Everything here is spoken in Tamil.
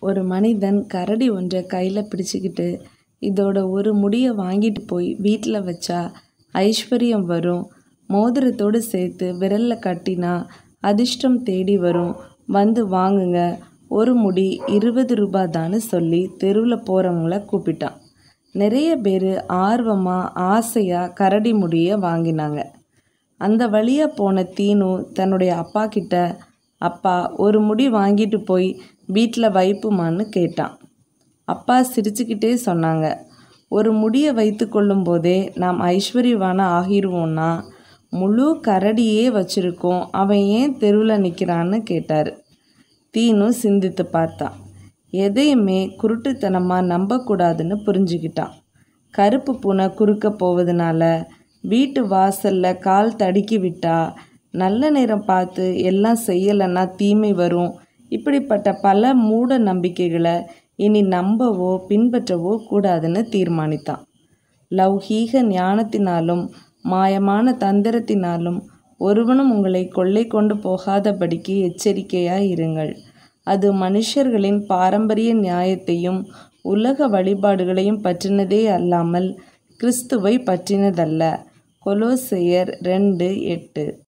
ஒரு மனிதன் கரடி ஒன்றை கையில் பிடிச்சிக்கிட்டு இதோட ஒரு முடியை வாங்கிட்டு போய் வீட்டில் வச்சா ஐஸ்வர்யம் வரும் மோதிரத்தோடு சேர்த்து விரலில் கட்டினா அதிர்ஷ்டம் தேடி வரும் வந்து வாங்குங்க ஒரு முடி இருபது ரூபாய் தான்னு சொல்லி தெருவில் போகிறவங்கள கூப்பிட்டான் நிறைய பேர் ஆர்வமாக ஆசையாக கரடி முடியை வாங்கினாங்க அந்த வழியாக போன தீனு தன்னுடைய அப்பா கிட்ட அப்பா ஒரு முடி வாங்கிட்டு போய் வீட்டில் வைப்புமான்னு கேட்டான் அப்பா சிரிச்சுக்கிட்டே சொன்னாங்க ஒரு முடியை வைத்து கொள்ளும் போதே நாம் ஐஸ்வர்யவான ஆகிருவோம்னா முழு கரடியே வச்சிருக்கோம் அவன் ஏன் தெருவில் நிற்கிறான்னு கேட்டார் தீனு சிந்தித்து பார்த்தான் எதையுமே குருட்டுத்தனமாக நம்பக்கூடாதுன்னு புரிஞ்சுக்கிட்டான் கருப்பு பூனை குறுக்க போவதனால வீட்டு வாசலில் கால் தடுக்கி விட்டா நல்ல நேரம் பார்த்து எல்லாம் செய்யலைன்னா தீமை வரும் இப்படிப்பட்ட பல மூட நம்பிக்கைகளை இனி நம்பவோ பின்பற்றவோ கூடாதுன்னு தீர்மானித்தான் லௌகீக ஞானத்தினாலும் மாயமான தந்திரத்தினாலும் ஒருவனும் உங்களை கொள்ளை கொண்டு போகாதபடிக்கு எச்சரிக்கையாய் இருங்கள் அது மனுஷர்களின் பாரம்பரிய நியாயத்தையும் உலக வழிபாடுகளையும் பற்றினதே அல்லாமல் கிறிஸ்துவை பற்றினதல்ல கொலோசையர் ரெண்டு எட்டு